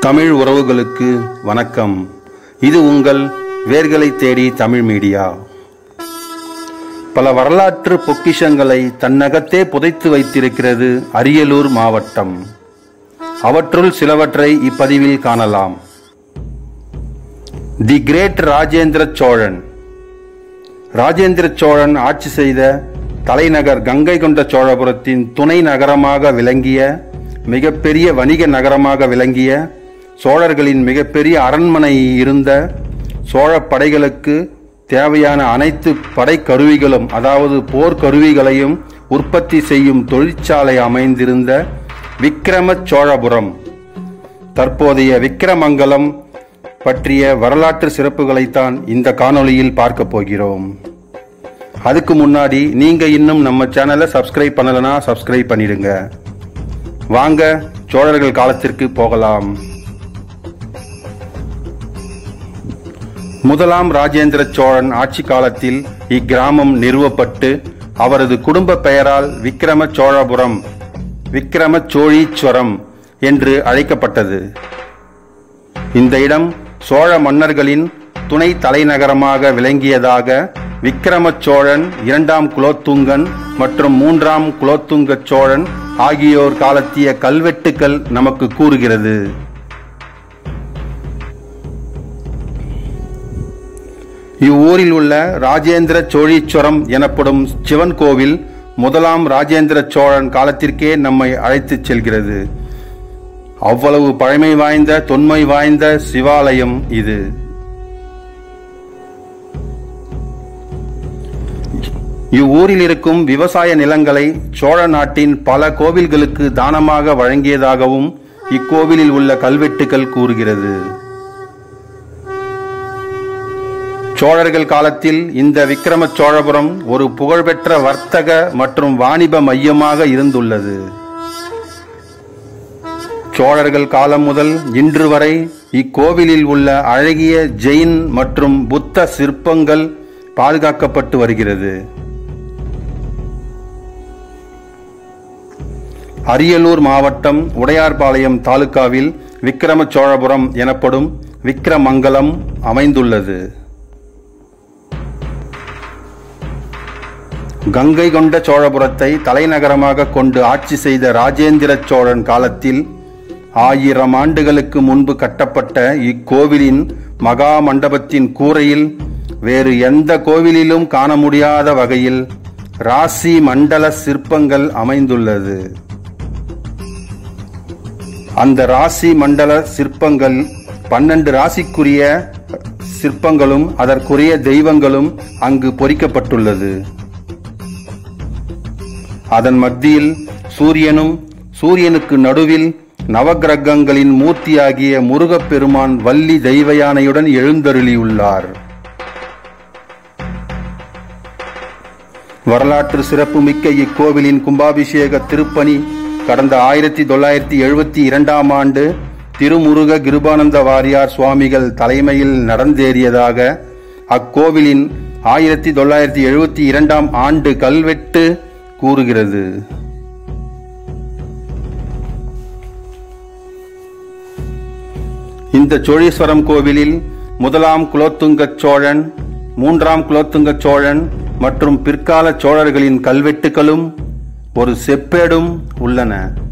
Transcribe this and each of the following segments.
தமிழ் உறவுகளுக்கு வணக்கம் இது உங்கள் வேர்களை தேடி தமிழ் மீடியா பல வரலாற்று பொக்கிஷங்களை தன்னகத்தே புதைத்து வைத்திருக்கிறது அரியலூர் மாவட்டம் அவற்றுள் சிலவற்றை இப்பதிவில் காணலாம் தி கிரேட் ராஜேந்திர சோழன் ராஜேந்திர சோழன் ஆட்சி செய்த தலைநகர் கங்கை கொண்ட சோழபுரத்தின் துணை நகரமாக விளங்கிய மிகப்பெரிய வணிக நகரமாக விளங்கிய சோழர்களின் மிகப்பெரிய அரண்மனை இருந்த சோழ படைகளுக்கு தேவையான அனைத்து படைக்கருவிகளும் அதாவது போர்க்கருவிகளையும் உற்பத்தி செய்யும் தொழிற்சாலை அமைந்திருந்த விக்கிரம சோழபுரம் தற்போதைய விக்கிரமங்கலம் பற்றிய வரலாற்று சிறப்புகளைத்தான் இந்த காணொளியில் பார்க்க போகிறோம் அதுக்கு முன்னாடி நீங்க இன்னும் நம்ம சேனலை சப்ஸ்கிரைப் பண்ணலனா சப்ஸ்கிரைப் பண்ணிடுங்க வாங்க சோழர்கள் காலத்திற்கு போகலாம் முதலாம் ராஜேந்திர சோழன் ஆட்சி காலத்தில் இக்கிராமம் நிறுவப்பட்டு அவரது குடும்ப பெயரால் விக்கிரம சோழபுரம் விக்கிரம சோழீஸ்வரம் என்று அழைக்கப்பட்டது இந்த இடம் சோழ மன்னர்களின் துணை தலைநகரமாக விளங்கியதாக விக்கிரம சோழன் இரண்டாம் குலோத்துங்கன் மற்றும் மூன்றாம் குலோத்துங்க சோழன் ஆகியோர் காலத்திய கல்வெட்டுக்கள் நமக்கு கூறுகிறது இவ்வூரில் உள்ள ராஜேந்திர சோழீஸ்வரம் எனப்படும் சிவன் கோவில் முதலாம் ராஜேந்திர சோழன் காலத்திற்கே நம்மை அழைத்துச் செல்கிறது அவ்வளவு பழமை வாய்ந்த தொன்மை வாய்ந்த சிவாலயம் இது இவ்வூரில் இருக்கும் விவசாய நிலங்களை சோழ நாட்டின் பல கோவில்களுக்கு தானமாக வழங்கியதாகவும் இக்கோவிலில் உள்ள கல்வெட்டுகள் கூறுகிறது சோழர்கள் காலத்தில் இந்த விக்கிரம சோழபுரம் ஒரு புகழ்பெற்ற வர்த்தக மற்றும் வாணிப மையமாக இருந்துள்ளது சோழர்கள் காலம் முதல் இன்று வரை இக்கோவிலில் உள்ள அழகிய ஜெயின் மற்றும் புத்த சிற்பங்கள் பாதுகாக்கப்பட்டு வருகிறது அரியலூர் மாவட்டம் உடையார்பாளையம் தாலுகாவில் விக்கிரம சோழபுரம் எனப்படும் விக்கிரமங்கலம் அமைந்துள்ளது கங்கை கொண்ட சோழபுரத்தை தலைநகரமாக கொண்டு ஆட்சி செய்த ராஜேந்திர சோழன் காலத்தில் ஆயிரம் ஆண்டுகளுக்கு முன்பு கட்டப்பட்ட இக்கோவிலின் மகா மண்டபத்தின் கூரையில் வேறு எந்த கோவிலிலும் காண முடியாத வகையில் ராசி மண்டல சிற்பங்கள் அமைந்துள்ளது அந்த ராசி மண்டல சிற்பங்கள் பன்னெண்டு ராசிக்குரிய சிற்பங்களும் அதற்குரிய தெய்வங்களும் அங்கு பொறிக்கப்பட்டுள்ளது அதன் மத்தியில் சூரியனும் சூரியனுக்கு நடுவில் நவகிரகங்களின் மூர்த்தியாகிய முருகப்பெருமான் வள்ளி தெய்வ யானையுடன் எழுந்தருளியுள்ளார் வரலாற்று சிறப்புமிக்க இக்கோவிலின் கும்பாபிஷேக திருப்பணி கடந்த ஆயிரத்தி தொள்ளாயிரத்தி எழுபத்தி இரண்டாம் ஆண்டு திருமுருக கிருபானந்த வாரியார் சுவாமிகள் தலைமையில் நடந்தேறியதாக அக்கோவிலின் ஆயிரத்தி தொள்ளாயிரத்தி எழுபத்தி இரண்டாம் ஆண்டு கல்வெட்டு கூறுகிறது இந்த சோழீஸ்வரம் கோவிலில் முதலாம் குலோத்துங்க சோழன் மூன்றாம் குலோத்துங்க சோழன் மற்றும் பிற்கால சோழர்களின் கல்வெட்டுகளும் ஒரு செப்பேடும் உள்ளன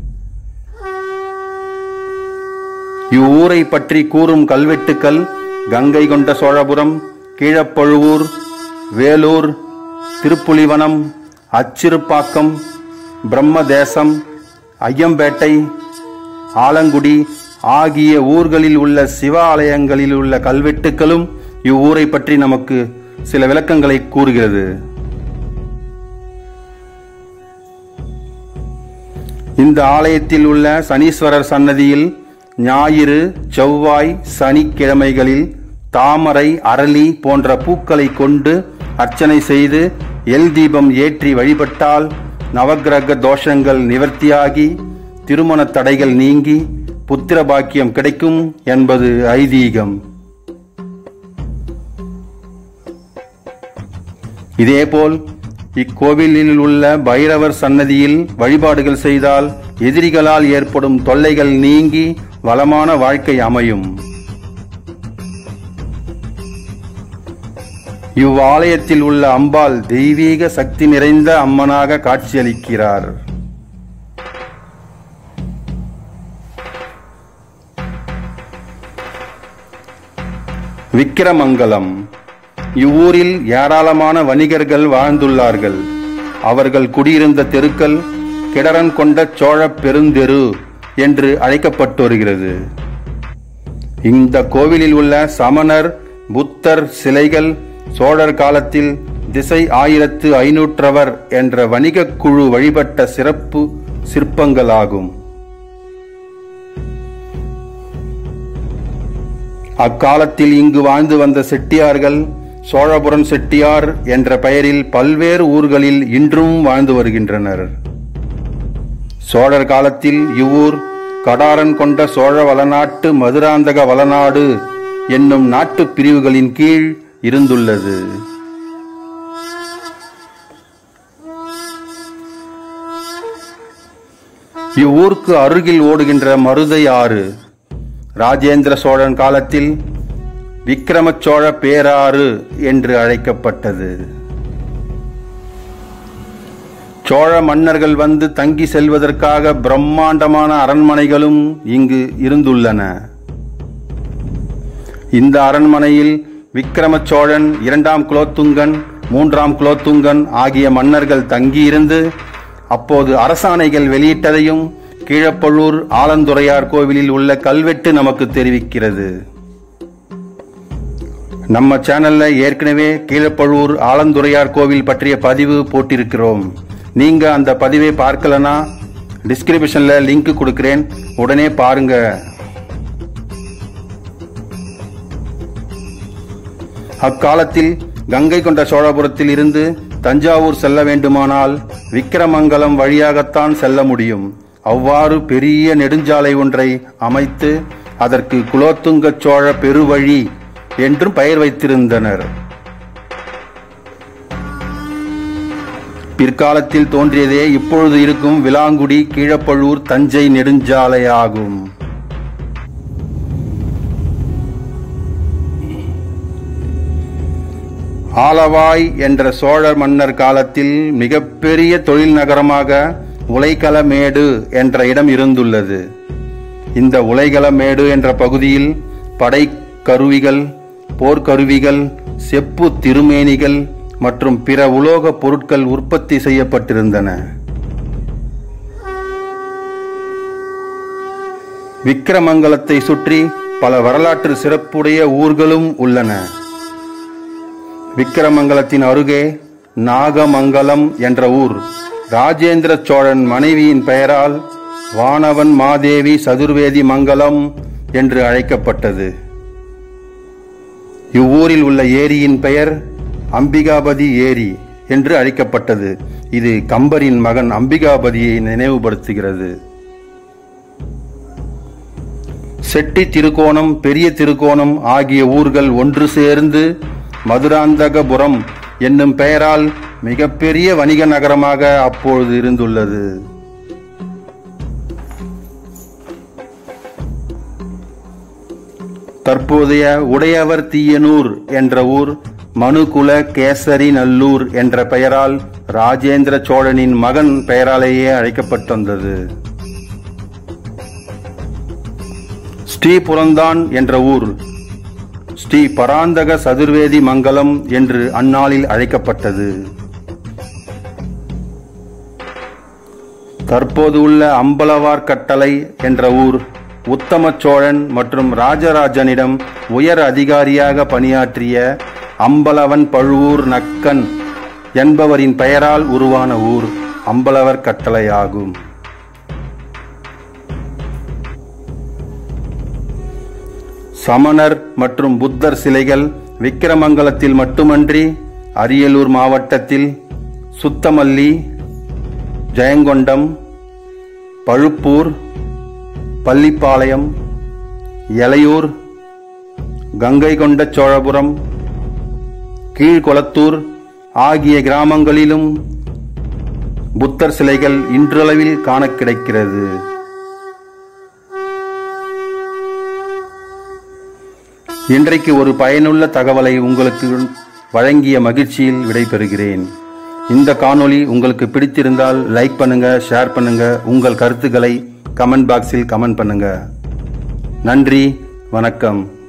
இவ்வூரை பற்றி கூறும் கல்வெட்டுக்கள் கங்கை கொண்ட சோழபுரம் கீழப்பழுவூர் வேலூர் திருப்புலிவனம் அச்சிறுப்பாக்கம் பிரம்மதேசம் ஐயம்பேட்டை ஆலங்குடி ஆகிய ஊர்களில் உள்ள சிவ ஆலயங்களில் உள்ள கல்வெட்டுக்களும் இவ்வூரை பற்றி நமக்கு சில விளக்கங்களை கூறுகிறது இந்த ஆலயத்தில் உள்ள சனீஸ்வரர் சன்னதியில் ஞாயிறு செவ்வாய் சனிக்கிழமைகளில் தாமரை அரளி போன்ற பூக்களை கொண்டு அர்ச்சனை செய்து எல் தீபம் ஏற்றி வழிபட்டால் நவக்கிரக தோஷங்கள் நிவர்த்தியாகி திருமண தடைகள் நீங்கி புத்திர பாக்கியம் கிடைக்கும் என்பது ஐதீகம் இதேபோல் இக்கோவிலில் உள்ள பைரவர் சன்னதியில் வழிபாடுகள் செய்தால் எதிரிகளால் ஏற்படும் தொல்லைகள் நீங்கி வளமான வாழ்க்கை அமையும் இவ்வாலயத்தில் உள்ள அம்பாள் தெய்வீக சக்தி நிறைந்த அம்மனாக காட்சியளிக்கிறார் விக்கிரமங்கலம் இவ்வூரில் ஏராளமான வணிகர்கள் வாழ்ந்துள்ளார்கள் அவர்கள் குடியிருந்த தெருக்கள் கிடரன் கொண்ட சோழப் பெருந்தெரு என்று அழைக்கப்பட்டு வருகிறது இந்த கோவிலில் உள்ள சமணர் புத்தர் சிலைகள் சோழர் காலத்தில் திசை ஆயிரத்து ஐநூற்றவர் என்ற வணிகக் குழு வழிபட்ட சிறப்பு சிற்பங்களாகும் அக்காலத்தில் இங்கு வாழ்ந்து வந்த செட்டியார்கள் சோழபுரம் செட்டியார் என்ற பெயரில் பல்வேறு ஊர்களில் இன்றும் வாழ்ந்து வருகின்றனர் சோழர் காலத்தில் இவ்வூர் கடாரன் கொண்ட சோழ வளநாட்டு மதுராந்தக வளநாடு என்னும் நாட்டுப் பிரிவுகளின் கீழ் இருந்துள்ளது இவ்வூருக்கு அருகில் ஓடுகின்ற மருதை ஆறு ராஜேந்திர சோழன் காலத்தில் விக்கிரம சோழ பேராறு என்று அழைக்கப்பட்டது சோழ மன்னர்கள் வந்து தங்கி செல்வதற்காக பிரம்மாண்டமான அரண்மனைகளும் இங்கு இருந்துள்ளன இந்த அரண்மனையில் விக்கிரம சோழன் இரண்டாம் குலோத்துங்கன் மூன்றாம் குலோத்துங்கன் ஆகிய மன்னர்கள் தங்கியிருந்து அப்போது அரசாணைகள் வெளியிட்டதையும் கீழப்பழூர் ஆலந்துறையார் கோவிலில் உள்ள கல்வெட்டு நமக்கு தெரிவிக்கிறது நம்ம சேனல்ல ஏற்கனவே கீழப்பழூர் ஆலந்துறையார் கோவில் பற்றிய பதிவு போட்டிருக்கிறோம் நீங்க அந்த பதிவை பார்க்கலனா டிஸ்கிரிப்ஷன்ல லிங்க் கொடுக்கிறேன் உடனே பாருங்க அக்காலத்தில் கங்கை கொண்ட சோழபுரத்தில் இருந்து தஞ்சாவூர் செல்ல வேண்டுமானால் விக்கிரமங்கலம் வழியாகத்தான் செல்ல முடியும் அவ்வாறு பெரிய நெடுஞ்சாலை ஒன்றை அமைத்து அதற்கு குலோத்துங்க சோழ பெருவழி என்றும் பெயர் வைத்திருந்தனர் பிற்காலத்தில் தோன்றியதே இப்பொழுது இருக்கும் விலாங்குடி கீழப்பழூர் தஞ்சை நெடுஞ்சாலையாகும் ஆலவாய் என்ற சோழ மன்னர் காலத்தில் மிகப்பெரிய தொழில் நகரமாக உலைக்களமேடு என்ற இடம் இருந்துள்ளது இந்த உலைகளமேடு என்ற பகுதியில் படை கருவிகள் போர்க்கருவிகள் செப்பு திருமேனிகள் மற்றும் பிற உலோகப் பொருட்கள் உற்பத்தி செய்யப்பட்டிருந்தன விக்கிரமங்கலத்தை சுற்றி பல வரலாற்று சிறப்புடைய ஊர்களும் உள்ளன விக்கிரமங்கலத்தின் அருகே நாகமங்கலம் என்ற ஊர் ராஜேந்திர சோழன் மனைவியின் பெயரால் வானவன் மாதேவி சதுர்வேதி மங்கலம் என்று அழைக்கப்பட்டது இவ்வூரில் உள்ள ஏரியின் பெயர் அம்பிகாபதி ஏரி என்று அழைக்கப்பட்டது இது கம்பரின் மகன் அம்பிகாபதியை நினைவுபடுத்துகிறது செட்டி திருக்கோணம் பெரிய திருக்கோணம் ஆகிய ஊர்கள் ஒன்று சேர்ந்து மதுராந்தகபுரம் என்னும் பெயரால் மிகப்பெரிய வணிக நகரமாக அப்பொழுது இருந்துள்ளது தற்போதைய உடையவர் தீயனூர் என்ற ஊர் மனுகுல கேசரி நல்லூர் என்ற பெயரால் ராஜேந்திர சோழனின் மகன் பெயராலேயே அழைக்கப்பட்டு வந்தது ஸ்ரீபுரந்தான் என்ற ஊர் ஸ்ரீ பராந்தக சதுர்வேதி மங்கலம் என்று அந்நாளில் அழைக்கப்பட்டது தற்போது உள்ள அம்பலவார் கட்டளை என்ற ஊர் உத்தம சோழன் மற்றும் ராஜராஜனிடம் உயர் அதிகாரியாக பணியாற்றிய அம்பலவன் பழுவூர் நக்கன் என்பவரின் பெயரால் உருவான ஊர் அம்பலவர் கட்டளை ஆகும் சமணர் மற்றும் புத்தர் சிலைகள் விக்கிரமங்கலத்தில் மட்டுமன்றி அரியலூர் மாவட்டத்தில் சுத்தமல்லி ஜெயங்கொண்டம் பழுப்பூர் பள்ளிப்பாளையம் எலையூர் கங்கை கொண்ட சோழபுரம் கீழ்கொளத்தூர் ஆகிய கிராமங்களிலும் புத்தர் சிலைகள் இன்றளவில் காண கிடைக்கிறது இன்றைக்கு ஒரு பயனுள்ள தகவலை உங்களுக்கு வழங்கிய மகிழ்ச்சியில் விடைபெறுகிறேன் இந்த காணொளி உங்களுக்கு பிடித்திருந்தால் லைக் பண்ணுங்க ஷேர் பண்ணுங்க உங்கள் கருத்துக்களை கமெண்ட் பாக்ஸில் கமெண்ட் பண்ணுங்க நன்றி வணக்கம்